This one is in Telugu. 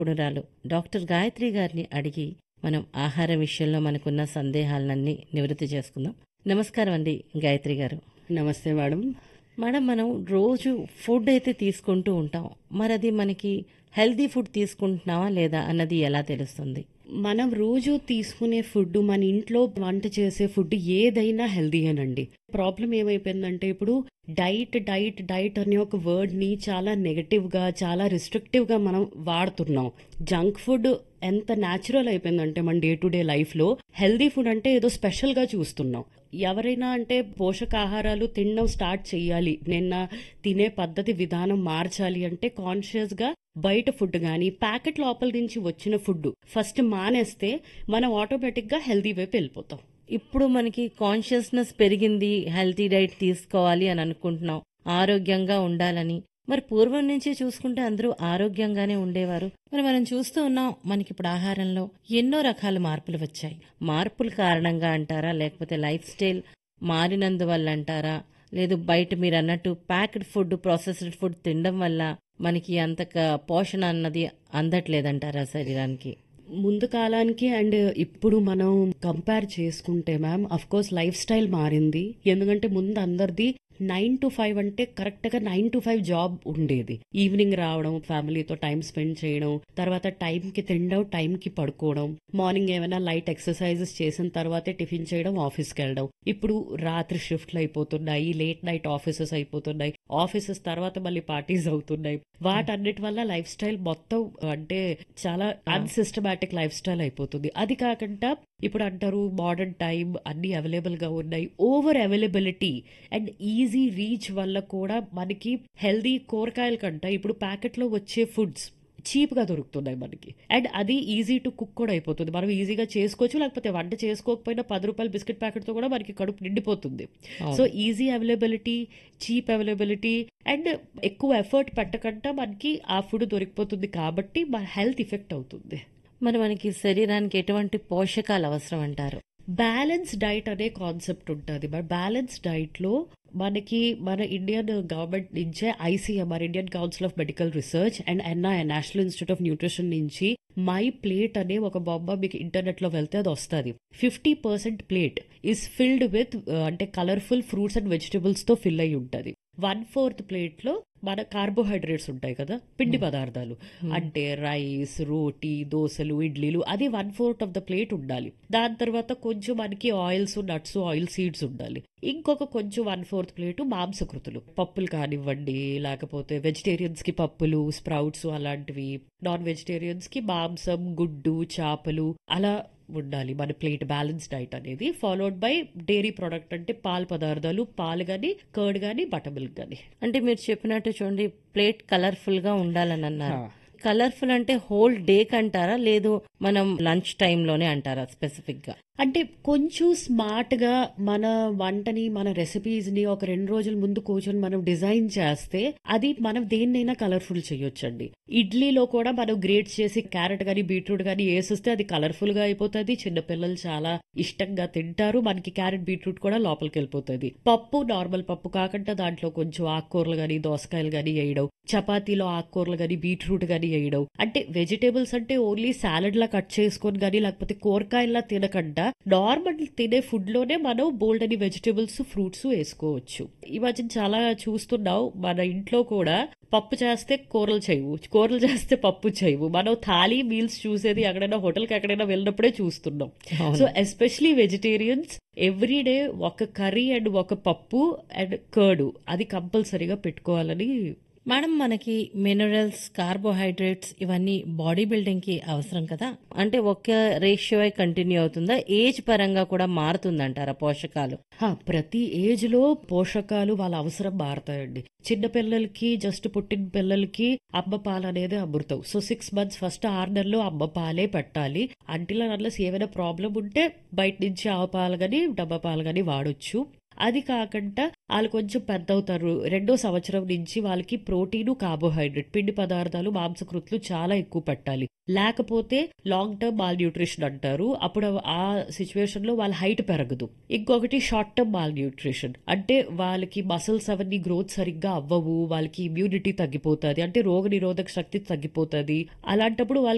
నిపుణురాలు డాక్టర్ గాయత్రి గారిని అడిగి మనం ఆహార విషయంలో మనకున్న సందేహాలన్నీ నివృత్తి చేసుకుందాం నమస్కారం అండి గాయత్రి గారు నమస్తే మేడం మేడం మనం రోజు ఫుడ్ అయితే తీసుకుంటూ ఉంటాం మరి అది మనకి హెల్దీ ఫుడ్ తీసుకుంటున్నావా లేదా అన్నది ఎలా తెలుస్తుంది మనం రోజు తీసుకునే ఫుడ్ మన ఇంట్లో వంట చేసే ఫుడ్ ఏదైనా హెల్దీ అనండి ప్రాబ్లం ఏమైపోయిందంటే ఇప్పుడు డైట్ డైట్ డైట్ అనే ఒక వర్డ్ ని చాలా నెగటివ్ గా చాలా రిస్ట్రిక్టివ్ గా మనం వాడుతున్నాం జంక్ ఫుడ్ ఎంత న్యాచురల్ అయిపోయిందంటే మన డే టు డే లైఫ్ లో హెల్దీ ఫుడ్ అంటే ఏదో స్పెషల్ గా చూస్తున్నాం ఎవరైనా అంటే పోషకాహారాలు తినడం స్టార్ట్ చేయాలి నిన్న తినే పద్ధతి విధానం మార్చాలి అంటే కాన్షియస్ గా బయట ఫుడ్ కానీ ప్యాకెట్ లోపల నుంచి వచ్చిన ఫుడ్ ఫస్ట్ మానేస్తే మనం ఆటోమేటిక్ గా హెల్దీ వైపు వెళ్ళిపోతాం ఇప్పుడు మనకి కాన్షియస్నెస్ పెరిగింది హెల్తీ డైట్ తీసుకోవాలి అని అనుకుంటున్నాం ఆరోగ్యంగా ఉండాలని మరి పూర్వం నుంచి చూసుకుంటే అందరూ ఆరోగ్యంగానే ఉండేవారు మరి మనం చూస్తూ ఉన్నాం మనకి ఇప్పుడు ఆహారంలో ఎన్నో రకాల మార్పులు వచ్చాయి మార్పుల కారణంగా అంటారా లేకపోతే లైఫ్ స్టైల్ మారినందువల్ల అంటారా లేదు బయట మీరు అన్నట్టు ప్యాక్డ్ ఫుడ్ ప్రాసెస్డ్ ఫుడ్ తినడం వల్ల మనకి అంత పోషణ అన్నది అందట్లేదంటారా శరీరానికి ముందు కాలానికి అండ్ ఇప్పుడు మనం కంపేర్ చేసుకుంటే ma'am of course life style మారింది ఎందుకంటే ముందు అందరిది నైన్ టు ఫైవ్ అంటే కరెక్ట్ గా నైన్ టు ఫైవ్ జాబ్ ఉండేది ఈవినింగ్ రావడం ఫ్యామిలీతో టైం స్పెండ్ చేయడం తర్వాత టైం కి తినడం టైం కి పడుకోవడం మార్నింగ్ ఏమైనా లైట్ ఎక్సర్సైజెస్ చేసిన తర్వాతే టిఫిన్ చేయడం ఆఫీస్కి వెళ్ళడం ఇప్పుడు రాత్రి షిఫ్ట్లు అయిపోతున్నాయి లేట్ నైట్ ఆఫీసెస్ అయిపోతున్నాయి ఆఫీసెస్ తర్వాత మళ్ళీ పార్టీస్ అవుతున్నాయి వాటన్నిటి వల్ల లైఫ్ స్టైల్ మొత్తం అంటే చాలా అన్సిస్టమాటిక్ లైఫ్ స్టైల్ అయిపోతుంది అది కాకుండా ఇప్పుడు అంటారు మోడర్న్ టైం అన్ని అవైలబుల్ గా ఉన్నాయి over availability and easy reach వల్ల కూడా మనకి హెల్దీ కూరగాయల కంటే ఇప్పుడు ప్యాకెట్ లో వచ్చే ఫుడ్స్ చీప్ గా దొరుకుతున్నాయి మనకి అండ్ అది ఈజీ టు కుక్ కూడా అయిపోతుంది మనం ఈజీగా చేసుకోవచ్చు లేకపోతే వంట చేసుకోకపోయినా పది రూపాయల బిస్కెట్ ప్యాకెట్ తో కూడా మనకి కడుపు నిండిపోతుంది so easy availability cheap availability and ఎక్కువ ఎఫర్ట్ పెట్టకుండా మనకి ఆ ఫుడ్ దొరికిపోతుంది కాబట్టి మన హెల్త్ ఇఫెక్ట్ అవుతుంది మరి మనకి శరీరానికి ఎటువంటి పోషకాలు అవసరం అంటారు బ్యాలెన్స్ డైట్ అనే కాన్సెప్ట్ ఉంటుంది మరి బ్యాలెన్స్ డైట్ లో మనకి మన ఇండియన్ గవర్నమెంట్ నుంచే ICMR Indian council of medical research and N I national institute of nutrition నుంచి మై ప్లేట్ అనే ఒక బొమ్మ మీకు ఇంటర్నెట్ లో వెళ్తే అది వస్తుంది fifty percent plate is filled with అంటే కలర్ఫుల్ ఫ్రూట్స్ అండ్ వెజిటబుల్స్ తో ఫిల్ అయి ఉంటుంది వన్ ఫోర్త్ ప్లేట్ లో మన కార్బోహైడ్రేట్స్ ఉంటాయి కదా పిండి పదార్థాలు అంటే రైస్ రోటీ దోశలు ఇడ్లీలు అది one fourth of the plate ఉండాలి దాని తర్వాత కొంచెం మనకి ఆయిల్స్ నట్స్ ఆయిల్ సీడ్స్ ఉండాలి ఇంకొక కొంచెం వన్ ఫోర్త్ ప్లేట్ మాంసకృతులు పప్పులు కానివ్వండి లేకపోతే వెజిటేరియన్స్ కి పప్పులు స్ప్రౌట్స్ అలాంటివి నాన్ వెజిటేరియన్స్ కి మాంసం గుడ్డు చేపలు అలా ఉండాలి మన ప్లేట్ బ్యాలెన్స్ డైట్ అనేది ఫాలోడ్ బై డైరీ ప్రోడక్ట్ అంటే పాల పదార్థాలు పాలు గాని కర్డ్ గాని బటర్ మిల్క్ గాని అంటే మీరు చెప్పినట్టు చూడండి ప్లేట్ కలర్ఫుల్ గా ఉండాలని అన్నారు కలర్ఫుల్ అంటే హోల్ డే అంటారా లేదు మనం లంచ్ లోనే అంటారా స్పెసిఫిక్ గా అంటే కొంచెం స్మార్ట్ గా మన వంటని మన రెసిపీస్ ని ఒక రెండు రోజుల ముందు కూర్చొని మనం డిజైన్ చేస్తే అది మనం దేన్నైనా కలర్ఫుల్ చేయొచ్చండి ఇడ్లీలో కూడా మనం గ్రేట్ చేసి క్యారెట్ గాని బీట్రూట్ గాని వేసిస్తే అది కలర్ఫుల్ గా అయిపోతుంది చిన్నపిల్లలు చాలా ఇష్టంగా తింటారు మనకి క్యారెట్ బీట్రూట్ కూడా లోపలికి వెళ్ళిపోతుంది పప్పు నార్మల్ పప్పు కాకుండా దాంట్లో కొంచెం ఆకుకూరలు గాని దోసకాయలు గాని వేయడం చపాతీలో ఆకుకూరలు గాని బీట్రూట్ గాని వేయడం అంటే వెజిటేబుల్స్ అంటే ఓన్లీ సాలడ్ లా కట్ చేసుకొని గానీ లేకపోతే కూరగాయల్లా తినకుండా నార్మల్ తినే ఫుడ్ లోనే మనం బోల్డ్ అని వెజిటేబుల్స్ ఫ్రూట్స్ వేసుకోవచ్చు ఈ మధ్య చాలా చూస్తున్నాం మన ఇంట్లో కూడా పప్పు చేస్తే కూరలు చేయవు కూరలు చేస్తే పప్పు చేయవు మనం థాలీ మీల్స్ చూసేది ఎక్కడైనా హోటల్కి ఎక్కడైనా వెళ్ళినప్పుడే చూస్తున్నాం so especially vegetarians every day ఒక కర్రీ అండ్ ఒక పప్పు అండ్ కర్డ్ అది కంపల్సరీగా పెట్టుకోవాలని మేడం మనకి మినరల్స్ కార్బోహైడ్రేట్స్ ఇవన్నీ బాడీ బిల్డింగ్ కి అవసరం కదా అంటే ఒక రేషియో కంటిన్యూ అవుతుందా ఏజ్ పరంగా కూడా మారుతుందంటారా పోషకాలు హా, ప్రతి ఏజ్ లో పోషకాలు వాళ్ళ అవసరం మారుతాయండి చిన్న పిల్లలకి జస్ట్ పుట్టిన పిల్లలకి అమ్మ పాలు అనేది అమృతం సో సిక్స్ మంత్స్ ఫస్ట్ ఆరు నెలలు అమ్మ పాలే పెట్టాలి అంటిలో అన్లెస్ ఏమైనా ప్రాబ్లం ఉంటే బయట నుంచి ఆవు పాలు గాని డబ్బా పాలు గాని వాడొచ్చు అది కాకుండా వాళ్ళు కొంచెం పెద్ద అవుతారు రెండో సంవత్సరం నుంచి వాళ్ళకి ప్రోటీన్ కార్బోహైడ్రేట్ పిండి పదార్థాలు మాంసకృతులు చాలా ఎక్కువ పెట్టాలి లేకపోతే లాంగ్ టర్మ్ మాల్ న్యూట్రిషన్ అంటారు అప్పుడు ఆ సిచ్యువేషన్ లో వాళ్ళ హైట్ పెరగదు ఇంకొకటి షార్ట్ టర్మ్ మాల్ న్యూట్రిషన్ అంటే వాళ్ళకి మసిల్స్ అవన్నీ గ్రోత్ సరిగ్గా అవ్వవు వాళ్ళకి ఇమ్యూనిటీ తగ్గిపోతుంది అంటే రోగ నిరోధక శక్తి తగ్గిపోతుంది అలాంటప్పుడు వాళ్ళకి